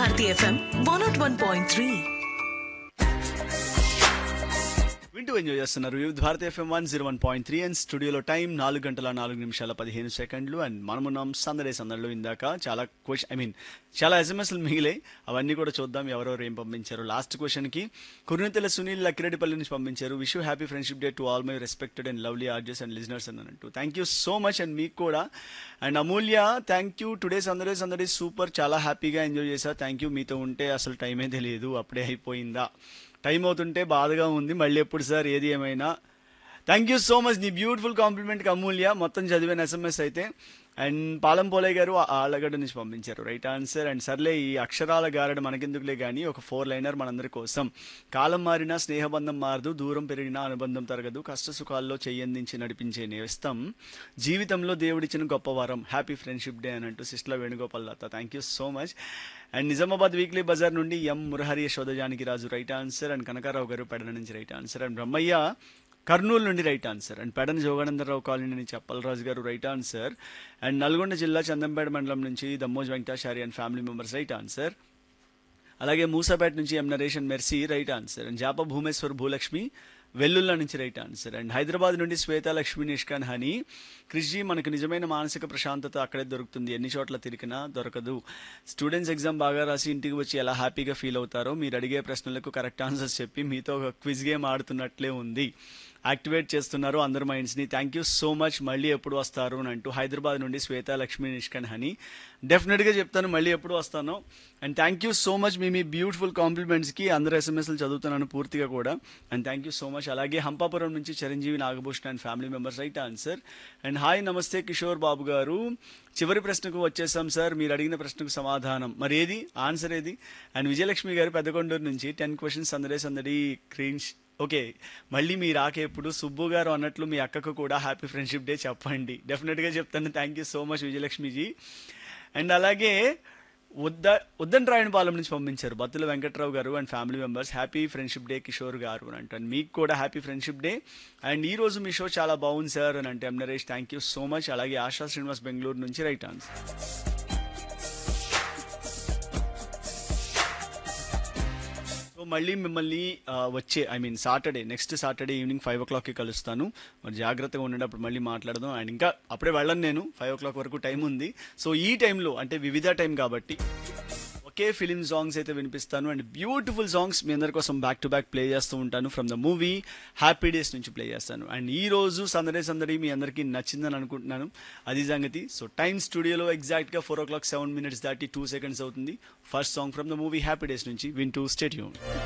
Bharati FM one not one point three వింటూ enjoy చేస్తున్నారు Vividh Bharat FM one zero one point three and స్టూడియోలో time నాలుగు గంటల నాలుగు నిమిషాల పదిహేను సెకండ్లు అండ్ మనమున్నాం సందడే సందడిలో ఇందాక చాలా క్వశ్చన్ ఐ మీన్ చాలా ఎస్ఎంఎస్లు మిగిలాయి అవన్నీ కూడా చూద్దాం ఎవరెవరు ఏం పంపించారు లాస్ట్ క్వశ్చన్కి కురునెతల సునీల్ లక్కిరెడ్డిపల్లి నుంచి పంపించారు wish happy friendship day to all my respected and lovely RJs and listeners అని అంటూ thank you so much and మీకు కూడా and Amulya thank you today సందడే సందడి సూపర్ చాలా హ్యాపీగా ఎంజాయ్ చేశా థ్యాంక్ యూ మీతో ఉంటే అసలు టైమే తెలియదు అప్పుడే అయిపోయిందా టైం అవుతుంటే బాధగా ఉంది మళ్ళీ ఎప్పుడు సార్ ఏది ఏమైనా థ్యాంక్ యూ సో మచ్ నీ బ్యూటిఫుల్ కాంప్లిమెంట్కి అమూల్య మొత్తం చదివిన ఎస్ఎంఎస్ అయితే అండ్ పాలం పోలే గారు ఆ- ఆళ్ళగడ్డ నుంచి పంపించారు రైట్ ఆన్సర్ అండ్ సర్లే ఈ అక్షరాల గారడ మనకెందుకులే కానీ ఒక ఫోర్ లైనర్ మనందరి కోసం కాలం మారినా స్నేహబంధం మారదు దూరం పెరిగినా అనుబంధం తరగదు కష్ట సుఖాల్లో చెయ్యందించి నడిపించే నేస్తం జీవితంలో దేవుడిచ్చిన గొప్ప వరం హ్యాపీ ఫ్రెండ్షిప్ డే అని అంటూ sister Venugopal Latha thank you so much and Nizamabad weekly బజార్ నుండి M Murahari Yashoda Janaki Raju right answer and Kanakarao garu Pedana నుంచి right answer and Brahmayya Kurnool నుండి right answer and Pedana Joganandarao colony నుంచి చెప్పలరాజు గారు రైట్ ఆన్సర్ అండ్ నల్గొండ జిల్లా చందంపేట మండలం నుంచి Dammoj Venkatachari and family members right answer అలాగే మూసాపేట నుంచి M Naresh and Mercy right answer and Japa Bhumeshwar Bhulakshmi Vellulla నుంచి రైట్ ఆన్సర్ అండ్ హైదరాబాద్ నుండి శ్వేత లక్ష్మి నిష్కాన్ హనీ క్రిష్జీ మనకు నిజమైన మానసిక ప్రశాంతత అక్కడే దొరుకుతుంది ఎన్ని చోట్ల తిరిగినా దొరకదు స్టూడెంట్స్ ఎగ్జామ్ బాగా రాసి ఇంటికి వచ్చి ఎలా హ్యాపీగా ఫీల్ అవుతారో మీరు అడిగే ప్రశ్నలకు కరెక్ట్ ఆన్సర్స్ చెప్పి మీతో ఒక క్విజ్ గేమ్ ఆడుతున్నట్లే ఉంది యాక్టివేట్ చేస్తున్నారు అందరు మైండ్స్ని థ్యాంక్ యూ సో మచ్ మళ్ళీ ఎప్పుడు వస్తారు అని అంటూ హైదరాబాద్ నుండి శ్వేత లక్ష్మి నిష్కన్ హనీ డెఫినెట్గా చెప్తాను మళ్ళీ ఎప్పుడు వస్తాను and thank you so much మీ మీ బ్యూటిఫుల్ కాంప్లిమెంట్స్కి అందరు ఎస్ఎంఎస్లు చదువుతున్నాను పూర్తిగా కూడా and thank you so much అలాగే హంపాపురం నుంచి Chiranjeevi Nagabhushan and family members right answer and hi namaste Kishore బాబు గారు చివరి ప్రశ్నకు వచ్చేసాం సార్ మీరు అడిగిన ప్రశ్నకు సమాధానం మరి ఏది ఆన్సర్ ఏది అండ్ విజయలక్ష్మి గారు పెద్దకొండూరు నుంచి టెన్ క్వశ్చన్స్ సందడే సందడి క్రీన్స్ ఓకే మళ్ళీ మీ రాకే ఎప్పుడు సుబ్బు గారు అన్నట్లు మీ అక్కకు కూడా హ్యాపీ ఫ్రెండ్షిప్ డే చెప్పండి డెఫినెట్గా చెప్తాను థ్యాంక్ యూ సో మచ్ విజయలక్ష్మిజీ అండ్ అలాగే ఉద్ద ఉద్దన్ రాయనపాలెం నుంచి పంపించారు Battula Venkatrao garu and family members happy friendship day Kishore garu అని అంటాను మీకు కూడా హ్యాపీ ఫ్రెండ్షిప్ డే అండ్ ఈ రోజు మీ షో చాలా బాగుంది సార్ అని అంటే M Naresh thank you so much అలాగే ఆశా శ్రీనివాస్ బెంగళూరు నుంచి రైట్ ఆన్సర్ సో మళ్ళీ మిమ్మల్ని ఆ, వచ్చే I mean Saturday next Saturday evening five ఓ క్లాక్కి కలుస్తాను మరి జాగ్రత్తగా ఉండండి అప్పుడు మళ్ళీ మాట్లాడదాం అండ్ ఇంకా అప్పుడే వెళ్ళను నేను ఫైవ్ ఓ క్లాక్ వరకు టైం ఉంది సో ఈ టైంలో అంటే వివిధ టైం కాబట్టి ఒకే ఫిలిం సాంగ్స్ అయితే వినిపిస్తాను అండ్ బ్యూటిఫుల్ సాంగ్స్ మీ అందరి కోసం బ్యాక్ టు బ్యాక్ ప్లే చేస్తూ ఉంటాను from the movie happy days నుంచి ప్లే చేస్తాను అండ్ ఈ రోజు సందడే సందడి మీ అందరికీ నచ్చిందని అనుకుంటున్నాను అది సంగతి సో టైమ్ స్టూడియోలో ఎగ్జాక్ట్గా four o'clock seven minutes దాటి టూ సెకండ్స్ అవుతుంది first song from the movie happy days నుంచి వింటూ స్టేట్యూన్